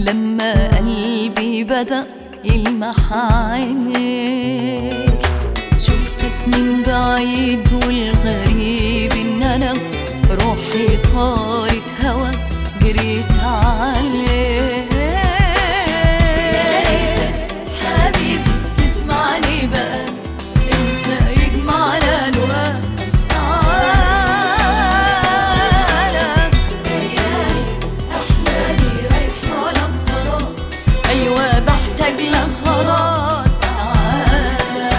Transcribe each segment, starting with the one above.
لما قلبي بدأ يلمح عينيك شفتك من بعيد والغريب ان انا روحي طارت هوا جريت عليك يا ريتك حبيبي تسمعني بقى انت يجمعنا الوقت تعالى ليالي احلامي رايحه لك خلاص ايوه بحتاج لك خلاص تعالى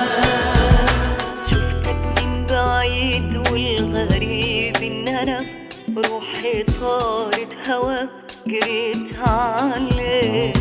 شفتك من بعيد والغريب ان انا روحي طارت هوا جريت عليك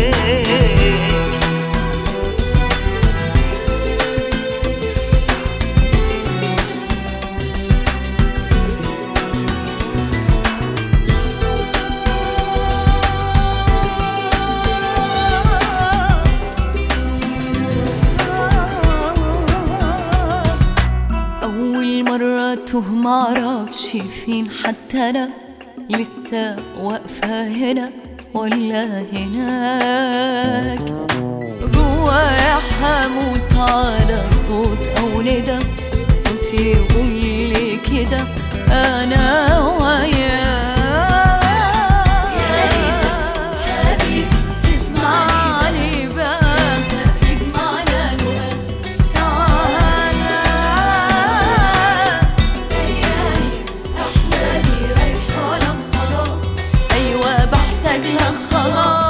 أول مرة توه معرفش فين حتى أنا لسه واقفة هنا ولا هناك جوايا حموت على صوت أو ندى صوت يقولي كده أنا وياك يا ريتك حبيبي تسمعني بقى يجمعنا الوقت تعالى ليالي أحلامي رايحة لك خلاص أيوة بحتاج لك خلاص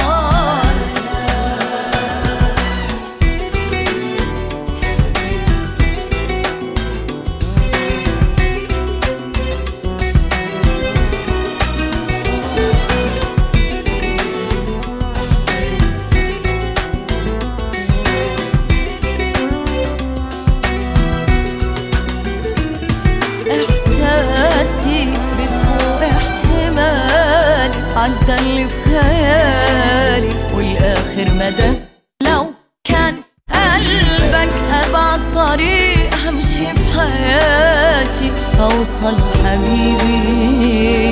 احساسي بتفوق احتمالي عدى اللي في خيالي والاخر مدى لو كان قلبك ابعد طريق همشي في حياتي اوصل حبيبي